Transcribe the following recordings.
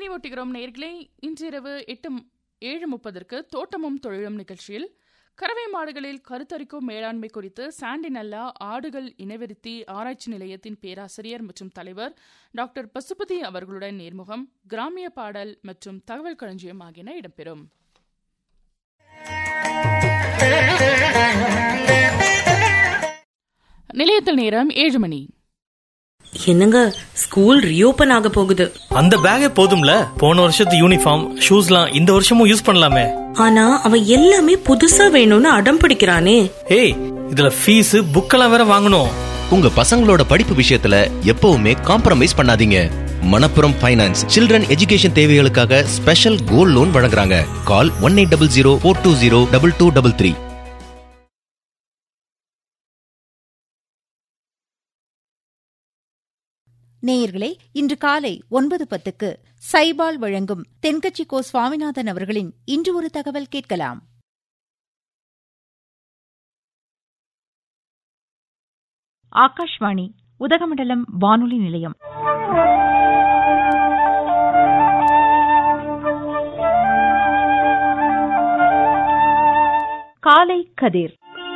நினைவூட்டுகிறோம் நேர்களே இன்றிரவு எட்டு ஏழு முப்பதற்கு தோட்டமும் தொழிலும் நிகழ்ச்சியில் கறவை மாடுகளில் கருத்தரிக்கும் மேலாண்மை குறித்து சாண்டினல்லா ஆடுகள் இனவிருத்தி ஆராய்ச்சி நிலையத்தின் பேராசிரியர் மற்றும் தலைவர் டாக்டர் பசுபதி அவர்களுடன் நேர்முகம் கிராமிய பாடல் மற்றும் தகவல் களஞ்சியம் ஆகியன இடம்பெறும் நிலையத்தில் நேரம் ஏழு மணி என்னங்க ஸ்கூல் ரீஓபன் ஆக போகுது அந்த பேக்கே போதும்ல போன வருஷத்து யூனிஃபார்ம் ஷூஸ்லாம் இந்த வருஷமும் யூஸ் பண்ணலாமே ஆனா அவன் எல்லாமே புதுசா வேணும்னு அடம் பிடிக்கிறானே ஏய் இதுல ஃபீஸ் புக்கெல்லாம் வேற வாங்கணும் உங்க பசங்களோட படிப்பு விஷயத்துல எப்பவுமே காம்ப்ரமைஸ் பண்ணாதீங்க மணப்புரம் ஃபைனான்ஸ் சில்ட்ரன் எஜுகேஷன் தேவைகளுக்காக ஸ்பெஷல் கோல்ட் லோன் வழங்குறாங்க call one eight double zero four two zero double two double three நேயர்களே இன்று காலை ஒன்பது பத்துக்கு சைபால் வழங்கும் தென்கட்சி கோ சுவாமிநாதன் அவர்களின் இன்று ஒரு தகவல் கேட்கலாம் ஆகாஷ்வாணி உதகமண்டலம் வானொலி நிலையம் காலை கதிர்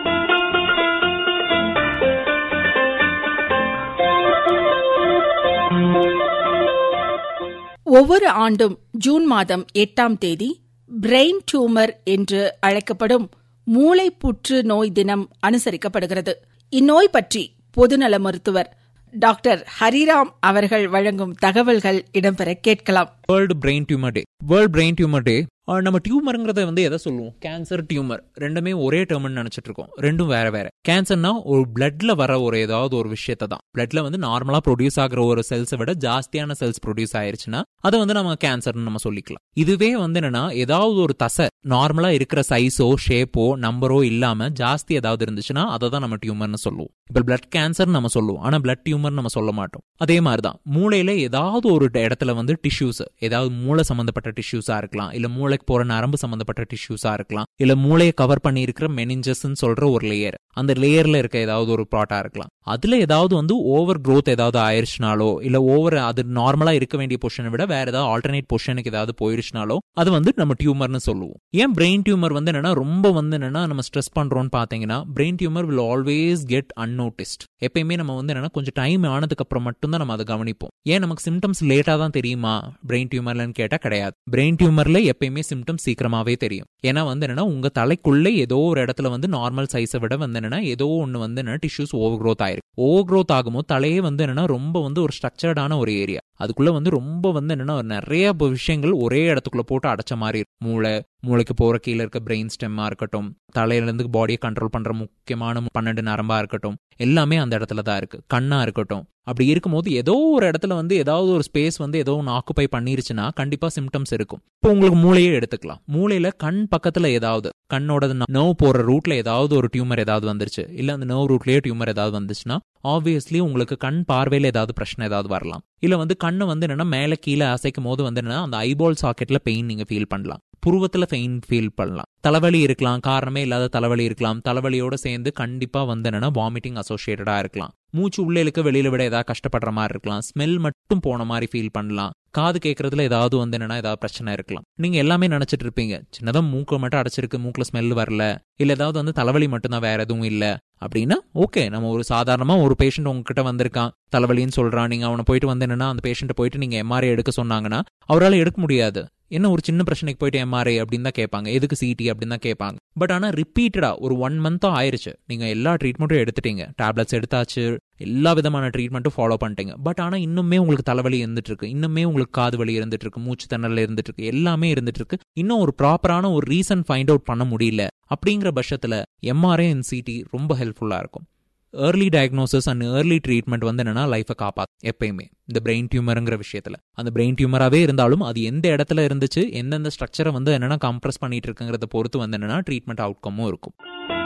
ஒவ்வொரு ஆண்டும் ஜூன் மாதம் எட்டாம் தேதி பிரெயின் டியூமர் என்று அழைக்கப்படும் மூளை புற்று நோய் தினம் அனுசரிக்கப்படுகிறது இந்நோய் பற்றி பொதுநல மருத்துவர் டாக்டர் ஹரிராம் அவர்கள் வழங்கும் தகவல்கள் இடம்பெற கேட்கலாம் world brain tumour day world brain tumour day நம்ம டியூமருங்கிறத வந்து எதை சொல்லுவோம் கேன்சர் டியூமர் ரெண்டுமே ஒரே டேர்ம்னு நினைச்சிட்டு இருக்கோம் ரெண்டும் வேற வேற கேன்சர்னா ஒரு பிளட்ல வர ஒரு ஏதாவது ஒரு விஷயத்தை தான் பிளட்ல வந்து நார்மலா ப்ரொடியூஸ் ஆகிற ஒரு செல்ஸை விட ஜாஸ்தியான செல்ஸ் ப்ரொடியூஸ் ஆயிருச்சுன்னா அதை வந்து நம்ம கேன்சர்னு நம்ம சொல்லிக்கலாம் இதுவே வந்து என்னன்னா ஏதாவது ஒரு தசை நார்மலா இருக்கிற சைஸோ ஷேப்போ நம்பரோ இல்லாம ஜாஸ்தி ஏதாவது இருந்துச்சுன்னா அதை தான் நம்ம டியூமர்னு சொல்லுவோம் இப்ப பிளட் கேன்சர் நம்ம சொல்லுவோம் ஆனா பிளட் டியூமர் நம்ம சொல்ல மாட்டோம் அதே மாதிரிதான் மூளையில ஏதாவது ஒரு இடத்துல வந்து டிஷ்யூஸ் ஏதாவது மூளை சம்பந்தப்பட்ட டிஷ்யூஸா இருக்கலாம் இல்ல மூளைக்கு போற நரம்பு சம்பந்தப்பட்ட டிஷ்யூஸா இருக்கலாம் இல்ல மூளையை கவர் பண்ணி இருக்கிற மெனிஞ்சஸ் சொல்ற ஒரு லேயர் அந்த லேயர்ல இருக்க ஏதாவது ஒரு ப்ராட்டா இருக்கலாம் அதுல ஏதாவது வந்து ஓவர் growth ஏதாவது ஆயிருச்சுனாலோ இல்ல ஓவர் அது நார்மலா இருக்க வேண்டிய பொசிஷனை விட வேற ஏதாவது ஆல்டர்னேட் பொசிஷனுக்கு ஏதாவது போயிருச்சுனாலோ அது வந்து நம்ம டியூமர்னு சொல்லுவோம் ஏன் பிரெயின் டியூமர் வந்து என்னன்னா ரொம்ப வந்து என்னன்னா நம்ம ஸ்ட்ரெஸ் பண்றோம்னு பாத்தீங்கன்னா brain tumour will always get unnoticed எப்பயுமே நம்ம வந்து என்னன்னா கொஞ்சம் டைம் ஆனதுக்கு அப்புறம் மட்டும்தான் நம்ம அதை கவனிப்போம் ஏன் நமக்கு சிம்டம்ஸ் லேட்டா தான் தெரியுமா பிரெயின் டியூமர்லன்னு கேட்டா கிடையாது பிரெயின் டியூமர்ல எப்பயுமே சிம்டம்ஸ் சீக்கிரமாவே தெரியும் ஏன்னா வந்து என்னன்னா உங்க தலைக்குள்ள ஏதோ ஒரு இடத்துல வந்து நார்மல் சைஸை விட வந்து என்னன்னா ஏதோ ஒன்று வந்து என்ன டிஷ்யூஸ் ஓவர் க்ரோத் ஆயிருக்கு ஓவர் க்ரோத் ஆகும்போது தலையே வந்து என்னன்னா ரொம்ப வந்து ஒரு ஸ்ட்ரக்சர்டான ஒரு ஏரியா அதுக்குள்ள வந்து ரொம்ப வந்து என்னன்னா ஒரு நிறைய ப- விஷயங்கள் ஒரே இடத்துக்குள்ள போட்டு அடைச்ச மாதிரி இருக்கும் மூளை மூளைக்கு போற கீழே இருக்க பிரெயின் ஸ்டெம்மா இருக்கட்டும் தலையில இருந்து பாடியை கண்ட்ரோல் பண்ற முக்கியமான பன்னெண்டு நரம்பா இருக்கட்டும் எல்லாமே அந்த இடத்துல தான் இருக்கு கண்ணா இருக்கட்டும் அப்படி இருக்கும்போது ஏதோ ஒரு இடத்துல வந்து ஏதாவது ஒரு ஸ்பேஸ் வந்து ஏதோ ஒன்று ஆக்குப்பை பண்ணிருச்சுன்னா கண்டிப்பா சிம்டம்ஸ் இருக்கும் இப்போ உங்களுக்கு மூளையே எடுத்துக்கலாம் மூளையில கண் பக்கத்துல ஏதாவது கண்ணோட நர்வ் போற ரூட்ல ஏதாவது ஒரு டியூமர் ஏதாவது வந்துருச்சு இல்ல அந்த நர்வ் ரூட்லயே டியூமர் ஏதாவது வந்துச்சுன்னா ஆப்வியஸ்லி உங்களுக்கு கண் பார்வையில ஏதாவது பிரச்சனை ஏதாவது வரலாம் இல்ல வந்து கண்ணு வந்து என்னன்னா மேல கீழே அசைக்கும் போது வந்து என்னன்னா அந்த ஐபால் சாக்கெட்ல பெயின் நீங்க ஃபீல் பண்ணலாம் புருவத்துல பெயின் ஃபீல் பண்ணலாம் தலைவலி இருக்கலாம் காரணமே இல்லாத தலைவலி இருக்கலாம் தலைவலியோட சேர்ந்து கண்டிப்பா வந்து என்னன்னா வாமிட்டிங் அசோசியேட்டடா இருக்கலாம் மூச்சு உள்ள இழுக்க வெளியில விட ஏதாவது கஷ்டப்படுற மாதிரி இருக்கலாம் ஸ்மெல் மட்டும் போன மாதிரி ஃபீல் பண்ணலாம் காது கேட்கறதுல ஏதாவது வந்து என்னன்னா ஏதாவது பிரச்சனை இருக்கலாம் நீங்க எல்லாமே நினைச்சிட்டு இருப்பீங்க சின்னதா மூக்க மட்டும் அடைச்சிருக்கு மூக்குல ஸ்மெல் வரல இல்ல ஏதாவது வந்து தலைவலி மட்டும்தான் வேற எதுவும் இல்ல அப்படின்னா ஓகே நம்ம ஒரு சாதாரணமா ஒரு பேஷண்ட் உங்ககிட்ட வந்திருக்கான் தலைவலின்னு சொல்றான் நீங்க அவனை போயிட்டு வந்து என்னன்னா அந்த பேஷண்ட்டை போயிட்டு நீங்க எம்ஆர்ஐ எடுக்க சொன்னாங்கன்னா அவரால் எடுக்க முடியாது என்ன ஒரு சின்ன பிரச்சனைக்கு போயிட்டு எம்ஆர்ஐ அப்படின்னு தான் கேட்பாங்க எதுக்கு சிடி அப்படின்னு தான் கேட்பாங்க பட் ஆனால் ரிப்பீட்டடா ஒரு ஒன் மந்த்தா ஆயிருச்சு நீங்க எல்லா ட்ரீட்மெண்ட்டும் எடுத்துட்டீங்க டேப்லெட்ஸ் எடுத்தாச்சு எல்லா விதமான ட்ரீட்மெண்ட்டும் ஃபாலோ பண்ணிட்டீங்க பட் ஆனால் இன்னுமே உங்களுக்கு தலைவலி இருந்துட்டு இருக்கு இன்னுமே உங்களுக்கு காது வலி இருந்துட்டு இருக்கு மூச்சு திணறல் இருந்துட்டு இருக்கு எல்லாமே இருந்துட்டு இருக்கு இன்னும் ஒரு ப்ராப்பரான ஒரு ரீசன் ஃபைண்ட் அவுட் பண்ண முடியல அப்படிங்கிற பட்சத்தில் எம்ஆர்ஐ அண்ட் சிடி ரொம்ப ஹெல்ப்ஃபுல்லா இருக்கும் early diagnosis and early treatment வந்து என்னன்னா லைஃபை காப்பாத்து எப்பயுமே இந்த பிரெயின் டியூமருங்கிற விஷயத்துல அந்த பிரெயின் டியூமராகவே இருந்தாலும் அது எந்த இடத்துல இருந்துச்சு எந்தெந்த ஸ்ட்ரக்சரை வந்து என்னன்னா கம்ப்ரஸ் பண்ணிட்டு இருக்குங்கிறத பொறுத்து வந்து என்னன்னா ட்ரீட்மெண்ட் அவுட்கமும் இருக்கும்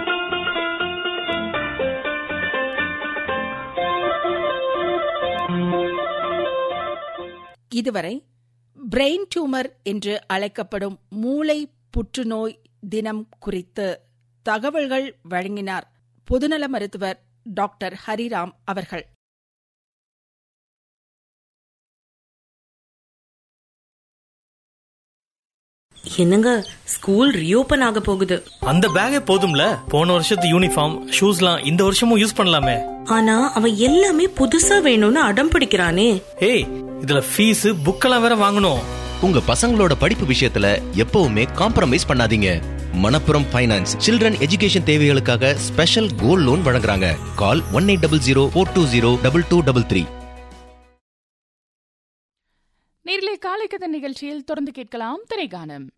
இதுவரை பிரெயின் டியூமர் என்று அழைக்கப்படும் மூளை புற்றுநோய் தினம் குறித்து தகவல்கள் வழங்கினார் பொதுநல மருத்துவர் டாக்டர் ஹரிராம் அவர்கள் என்னங்க ஸ்கூல் ரீஓபன் ஆக போகுது அந்த பேக்கே போதும்ல போன வருஷத்து யூனிஃபார்ம் ஷூஸ்லாம் இந்த வருஷமும் யூஸ் பண்ணலாமே ஆனா அவன் எல்லாமே புதுசா வேணும்னு அடம் பிடிக்கிறானே ஏய் இதுல ஃபீஸ் புக்கெல்லாம் வேற வாங்கணும் உங்க பசங்களோட படிப்பு விஷயத்துல எப்பவுமே காம்ப்ரமைஸ் பண்ணாதீங்க மணப்புரம் ஃபைனான்ஸ் சில்ட்ரன் எஜுகேஷன் தேவைகளுக்காக ஸ்பெஷல் கோல்ட் லோன் வழங்குறாங்க call one eight double zero four two zero double two double three நேரிலே காலை கதை நிகழ்ச்சியில் தொடர்ந்து கேட்கலாம் திரைகானம்